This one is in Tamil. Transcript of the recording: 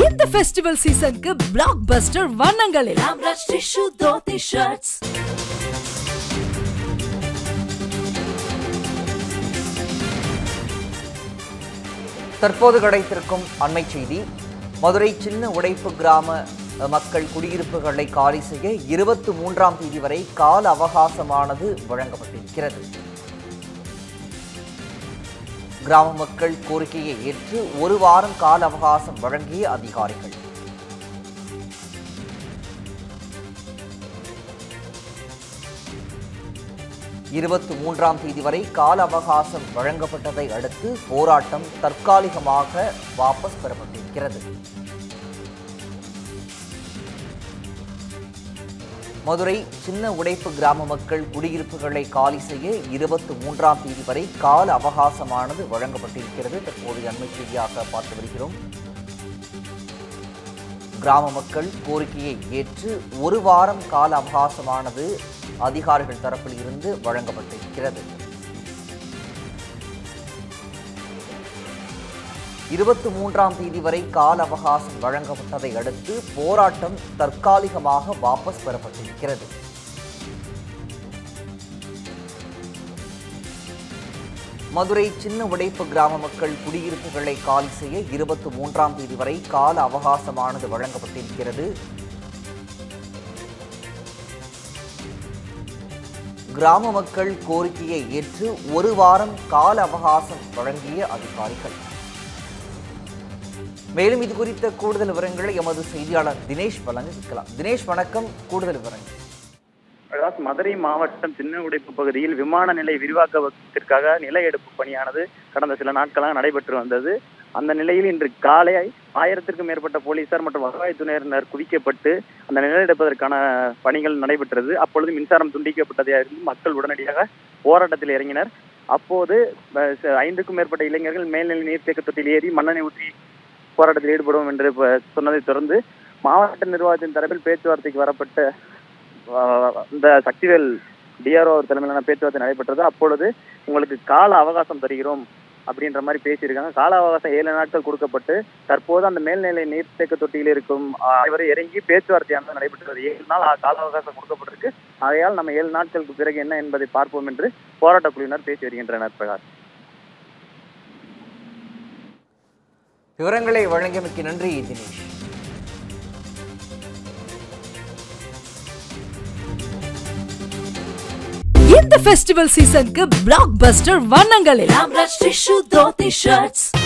இந்த ஃபெஸ்டிவல் சீசனுக்கு பிளாக் பஸ்டர் வண்ணங்களில் ராம்ராஜ் டிஷ்யூ தோத்தி ஷர்ட்ஸ் தற்போது கிடைத்திருக்கும் அண்மை செய்தி மதுரை சின்ன உடைப்பு கிராம அஹ், மக்கள் குடியிருப்புகளை காலி செய்ய இருபத்தி மூன்றாம் தேதி வரை கால அவகாசமானது வழங்கப்பட்டிருக்கிறது கிராம மக்கள் கோரிக்கையை ஏற்று ஒரு வாரம் கால அவகாசம் வழங்கிய அதிகாரிகள் இருபத்தி மூன்றாம் தேதி வரை கால அவகாசம் வழங்கப்பட்டதை அடுத்து போராட்டம் தற்காலிகமாக வாபஸ் பெறப்பட்டிருக்கிறது மதுரை சின்ன உடைப்பு கிராம மக்கள் குடியிருப்புகளை காலி செய்ய இருபத்தி மூன்றாம் தேதி வரை கால அவகாசமானது வழங்கப்பட்டிருக்கிறது தற்போதைய அண்மை செய்தியாக பார்த்து வருகிறோம் கிராம மக்கள் கோரிக்கையை ஏற்று ஒரு வாரம் கால அவகாசமானது அதிகாரிகள் தரப்பில் இருந்து வழங்கப்பட்டிருக்கிறது இருபத்தி மூன்றாம் தேதி வரை கால அவகாசம் வழங்கப்பட்டதை அடுத்து போராட்டம் தற்காலிகமாக வாபஸ் பெறப்பட்டிருக்கிறது மதுரை சின்ன உடைப்பு கிராம மக்கள் குடியிருப்புகளை காலி செய்ய இருபத்தி மூன்றாம் தேதி வரை கால அவகாசமானது வழங்கப்பட்டிருக்கிறது கிராம மக்கள் கோரிக்கையை ஏற்று ஒரு வாரம் கால அவகாசம் வழங்கிய அதிகாரிகள் மேலும் இது குறித்த கூடுதல் விவரங்களை எமது செய்தியாளர் தினேஷ் வழங்க கேட்கலாம் தினேஷ் வணக்கம் கூடுதல் விவரங்கள் அதாவது மதுரை மாவட்டம் சின்ன உடைப்பு பகுதியில் விமான நிலை விரிவாக்கத்திற்காக நில எடுப்பு பணியானது கடந்த சில நாட்களாக நடைபெற்று வந்தது அந்த நிலையில் இன்று காலை ஆயிரத்திற்கும் மேற்பட்ட போலீசார் மற்றும் வருவாய்த்துறையினர் குவிக்கப்பட்டு அந்த நில எடுப்பதற்கான பணிகள் நடைபெற்றது அப்பொழுது மின்சாரம் துண்டிக்கப்பட்டதை அறிந்து மக்கள் உடனடியாக போராட்டத்தில் இறங்கினர் அப்போது அஹ், ச- ஐந்துக்கும் மேற்பட்ட இளைஞர்கள் மேல்நிலை நீர்த்தேக்க தொட்டியில் ஏறி மண்ணெண்ணெய் ஊற்றி போராட்டத்தில் ஈடுபடுவோம் என்று ப- சொன்னதை தொடர்ந்து மாவட்ட நிர்வாகத்தின் தரப்பில் பேச்சுவார்த்தைக்கு வரப்பட்ட ஆஹ் இந்த சக்திவேல் டிஆர்ஓ தலைமையிலான பேச்சுவார்த்தை நடைபெற்றது அப்பொழுது உங்களுக்கு கால அவகாசம் தருகிறோம் அப்படின்ற மாதிரி பேசியிருக்காங்க கால அவகாசம் ஏழு நாட்கள் கொடுக்கப்பட்டு தற்போது அந்த மேல்நிலை நீர்த்தேக்க தொட்டியில் இருக்கும் அனைவரும் இறங்கி பேச்சுவார்த்தையானது நடைபெற்றது ஏழு நாள் ஆ- கால அவகாசம் கொடுக்கப்பட்டிருக்கு ஆகையால் நம்ம ஏழு நாட்களுக்கு பிறகு என்ன என்பதை பார்ப்போம் என்று போராட்ட குழுவினர் பேசி வருகின்றனர் பிரகாஷ் விவரங்களை வழங்கியமைக்கு நன்றி தினேஷ் இந்த ஃபெஸ்டிவல் சீசனுக்கு பிளாக் பஸ்டர் வண்ணங்களில் ராம்ராஜ் டிஷ்யூ தோத்தி ஷர்ட்ஸ்